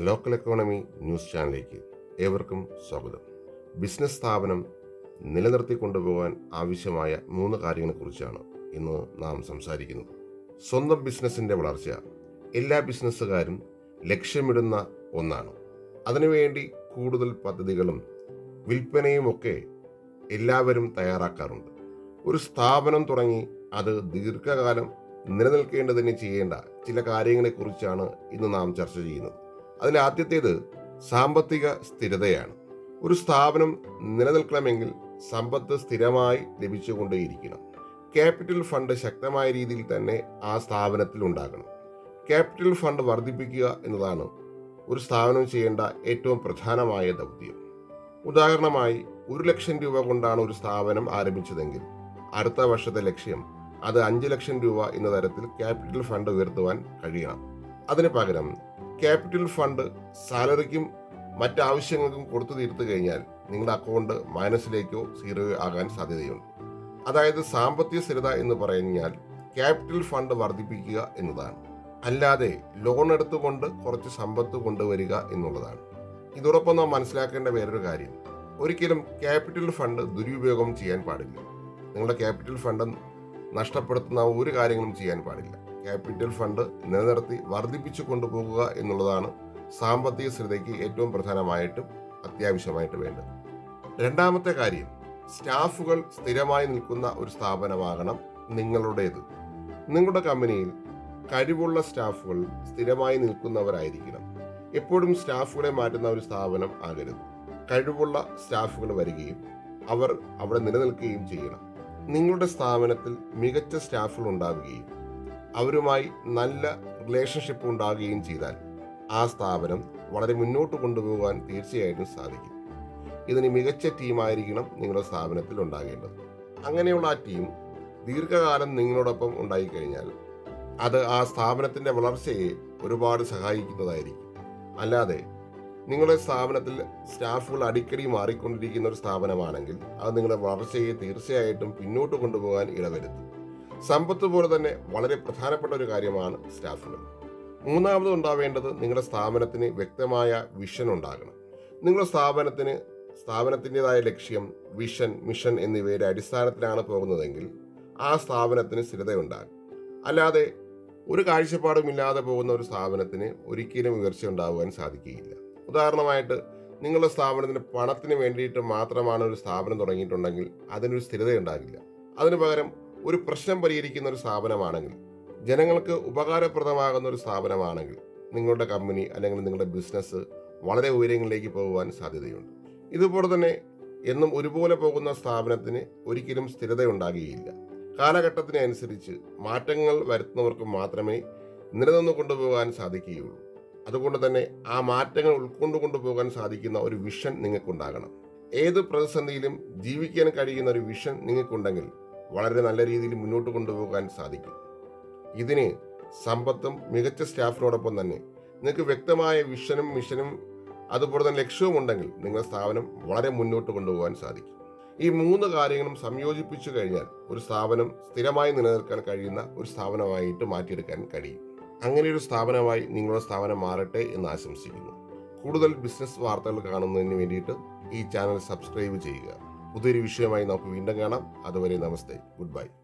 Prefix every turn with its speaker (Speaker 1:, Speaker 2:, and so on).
Speaker 1: local economy news ചാനലിലേക്ക് ഏവർക്കും സ്വാഗതം ബിസിനസ് സ്ഥാപനം നിലനിർത്തി കൊണ്ടുപോകാൻ ആവശ്യമായ മൂന്ന് കാര്യങ്ങളെക്കുറിച്ചാണ് ഇന്ന് നാം സംസാരിക്കുന്നത് സ്വന്തം ബിസിനസ്സിൻ്റെ വളർച്ച എല്ലാ ബിസിനസ്സുകാരും ലക്ഷ്യമിടുന്ന ഒന്നാണ് അതിനുവേണ്ടി കൂടുതൽ പദ്ധതികളും വിൽപ്പനയുമൊക്കെ എല്ലാവരും തയ്യാറാക്കാറുണ്ട് ഒരു സ്ഥാപനം തുടങ്ങി അത് ദീർഘകാലം നിലനിൽക്കേണ്ടതിന് ചെയ്യേണ്ട ചില കാര്യങ്ങളെക്കുറിച്ചാണ് ഇന്ന് നാം ചർച്ച ചെയ്യുന്നത് അതിൽ ആദ്യത്തേത് സാമ്പത്തിക സ്ഥിരതയാണ് ഒരു സ്ഥാപനം നിലനിൽക്കണമെങ്കിൽ സമ്പത്ത് സ്ഥിരമായി ലഭിച്ചുകൊണ്ടേയിരിക്കണം ക്യാപിറ്റൽ ഫണ്ട് ശക്തമായ രീതിയിൽ തന്നെ ആ സ്ഥാപനത്തിൽ ഉണ്ടാകണം ക്യാപിറ്റൽ ഫണ്ട് വർദ്ധിപ്പിക്കുക എന്നതാണ് ഒരു സ്ഥാപനം ചെയ്യേണ്ട ഏറ്റവും പ്രധാനമായ ദൗത്യം ഉദാഹരണമായി ഒരു ലക്ഷം രൂപ കൊണ്ടാണ് ഒരു സ്ഥാപനം ആരംഭിച്ചതെങ്കിൽ അടുത്ത വർഷത്തെ ലക്ഷ്യം അത് അഞ്ച് ലക്ഷം രൂപ എന്ന തരത്തിൽ ക്യാപിറ്റൽ ഫണ്ട് ഉയർത്തുവാൻ കഴിയണം അതിന് പകരം ക്യാപിറ്റൽ ഫണ്ട് സാലറിക്കും മറ്റാവശ്യങ്ങൾക്കും കൊടുത്തു തീർത്തു കഴിഞ്ഞാൽ നിങ്ങളുടെ അക്കൗണ്ട് മൈനസിലേക്കോ സീറോയോ ആകാൻ സാധ്യതയുണ്ട് അതായത് സാമ്പത്തിക സ്ഥിരത എന്ന് പറഞ്ഞാൽ ക്യാപിറ്റൽ ഫണ്ട് വർദ്ധിപ്പിക്കുക എന്നതാണ് അല്ലാതെ ലോൺ എടുത്തുകൊണ്ട് കുറച്ച് സമ്പത്ത് കൊണ്ടുവരിക എന്നുള്ളതാണ് ഇതോടൊപ്പം നാം മനസ്സിലാക്കേണ്ട വേറൊരു കാര്യം ഒരിക്കലും ക്യാപിറ്റൽ ഫണ്ട് ദുരുപയോഗം ചെയ്യാൻ പാടില്ല നിങ്ങളുടെ ക്യാപിറ്റൽ ഫണ്ട് നഷ്ടപ്പെടുത്തുന്ന ഒരു കാര്യങ്ങളും ചെയ്യാൻ പാടില്ല ക്യാപിറ്റൽ ഫണ്ട് നിലനിർത്തി വർദ്ധിപ്പിച്ചു കൊണ്ടുപോകുക എന്നുള്ളതാണ് സാമ്പത്തിക സ്ഥിരതയ്ക്ക് ഏറ്റവും പ്രധാനമായിട്ടും അത്യാവശ്യമായിട്ട് വേണ്ടത് രണ്ടാമത്തെ കാര്യം സ്റ്റാഫുകൾ സ്ഥിരമായി നിൽക്കുന്ന ഒരു സ്ഥാപനമാകണം നിങ്ങളുടേത് നിങ്ങളുടെ കമ്പനിയിൽ കഴിവുള്ള സ്റ്റാഫുകൾ സ്ഥിരമായി നിൽക്കുന്നവരായിരിക്കണം എപ്പോഴും സ്റ്റാഫുകളെ മാറ്റുന്ന ഒരു സ്ഥാപനം ആകരുത് കഴിവുള്ള സ്റ്റാഫുകൾ വരികയും അവർ അവിടെ നിലനിൽക്കുകയും ചെയ്യണം നിങ്ങളുടെ സ്ഥാപനത്തിൽ മികച്ച സ്റ്റാഫുകൾ ഉണ്ടാവുകയും അവരുമായി നല്ല റിലേഷൻഷിപ്പ് ഉണ്ടാകുകയും ചെയ്താൽ ആ സ്ഥാപനം വളരെ മുന്നോട്ട് കൊണ്ടുപോകാൻ തീർച്ചയായിട്ടും സാധിക്കും ഇതിന് മികച്ച ടീമായിരിക്കണം നിങ്ങളുടെ സ്ഥാപനത്തിൽ ഉണ്ടാകേണ്ടത് അങ്ങനെയുള്ള ആ ടീം ദീർഘകാലം നിങ്ങളോടൊപ്പം ഉണ്ടായിക്കഴിഞ്ഞാൽ അത് ആ സ്ഥാപനത്തിൻ്റെ വളർച്ചയെ ഒരുപാട് സഹായിക്കുന്നതായിരിക്കും അല്ലാതെ നിങ്ങളുടെ സ്ഥാപനത്തിൽ സ്റ്റാഫുകൾ അടിക്കടി മാറിക്കൊണ്ടിരിക്കുന്ന ഒരു സ്ഥാപനമാണെങ്കിൽ അത് നിങ്ങളുടെ വളർച്ചയെ തീർച്ചയായിട്ടും പിന്നോട്ട് കൊണ്ടുപോകാൻ ഇടവരുത്തും സമ്പത്ത് പോലെ തന്നെ വളരെ പ്രധാനപ്പെട്ട ഒരു കാര്യമാണ് സ്റ്റാഫുകൾ മൂന്നാമത് ഉണ്ടാവേണ്ടത് നിങ്ങളുടെ സ്ഥാപനത്തിന് വ്യക്തമായ വിഷൻ ഉണ്ടാകണം നിങ്ങളുടെ സ്ഥാപനത്തിന് സ്ഥാപനത്തിൻ്റെതായ ലക്ഷ്യം വിഷൻ മിഷൻ എന്നിവയുടെ അടിസ്ഥാനത്തിലാണ് പോകുന്നതെങ്കിൽ ആ സ്ഥാപനത്തിന് സ്ഥിരതയുണ്ടാകും അല്ലാതെ ഒരു കാഴ്ചപ്പാടും ഇല്ലാതെ പോകുന്ന ഒരു സ്ഥാപനത്തിന് ഒരിക്കലും ഉയർച്ച ഉണ്ടാകുവാൻ സാധിക്കുകയില്ല ഉദാഹരണമായിട്ട് നിങ്ങളുടെ സ്ഥാപനത്തിന് പണത്തിന് വേണ്ടിയിട്ട് മാത്രമാണ് ഒരു സ്ഥാപനം തുടങ്ങിയിട്ടുണ്ടെങ്കിൽ അതിനൊരു സ്ഥിരത ഉണ്ടാകില്ല അതിനു പകരം ഒരു പ്രശ്നം പരിഹരിക്കുന്ന ഒരു സ്ഥാപനമാണെങ്കിൽ ജനങ്ങൾക്ക് ഉപകാരപ്രദമാകുന്ന ഒരു സ്ഥാപനമാണെങ്കിൽ നിങ്ങളുടെ കമ്പനി അല്ലെങ്കിൽ നിങ്ങളുടെ ബിസിനസ് വളരെ ഉയരങ്ങളിലേക്ക് പോകുവാൻ സാധ്യതയുണ്ട് ഇതുപോലെ തന്നെ എന്നും ഒരുപോലെ പോകുന്ന സ്ഥാപനത്തിന് ഒരിക്കലും സ്ഥിരത ഉണ്ടാകുകയില്ല കാലഘട്ടത്തിനനുസരിച്ച് മാറ്റങ്ങൾ വരുത്തുന്നവർക്ക് മാത്രമേ നിലനിന്ന് കൊണ്ടുപോകാൻ സാധിക്കുകയുള്ളൂ അതുകൊണ്ട് തന്നെ ആ മാറ്റങ്ങൾ ഉൾക്കൊണ്ടു കൊണ്ടുപോകാൻ സാധിക്കുന്ന ഒരു വിഷൻ നിങ്ങൾക്കുണ്ടാകണം ഏത് പ്രതിസന്ധിയിലും ജീവിക്കാൻ കഴിയുന്ന ഒരു വിഷൻ നിങ്ങൾക്കുണ്ടെങ്കിൽ വളരെ നല്ല രീതിയിൽ മുന്നോട്ട് കൊണ്ടുപോകാൻ സാധിക്കും ഇതിന് സമ്പത്തും മികച്ച സ്റ്റാഫിനോടൊപ്പം തന്നെ നിങ്ങൾക്ക് വ്യക്തമായ വിഷനും മിഷനും അതുപോലെ തന്നെ ലക്ഷ്യവും ഉണ്ടെങ്കിൽ നിങ്ങളുടെ സ്ഥാപനം വളരെ മുന്നോട്ട് കൊണ്ടുപോകാൻ സാധിക്കും ഈ മൂന്ന് കാര്യങ്ങളും സംയോജിപ്പിച്ചു കഴിഞ്ഞാൽ ഒരു സ്ഥാപനം സ്ഥിരമായി നിലനിൽക്കാൻ കഴിയുന്ന ഒരു സ്ഥാപനമായിട്ട് മാറ്റിയെടുക്കാൻ കഴിയും അങ്ങനെ ഒരു സ്ഥാപനമായി നിങ്ങളുടെ സ്ഥാപനം മാറട്ടെ എന്ന് ആശംസിക്കുന്നു കൂടുതൽ ബിസിനസ് വാർത്തകൾ കാണുന്നതിന് വേണ്ടിയിട്ട് ഈ ചാനൽ സബ്സ്ക്രൈബ് ചെയ്യുക പുതിയൊരു വിഷയമായി നമുക്ക് വീണ്ടും കാണാം അതുവരെ നമസ്തേ ഗുഡ് ബൈ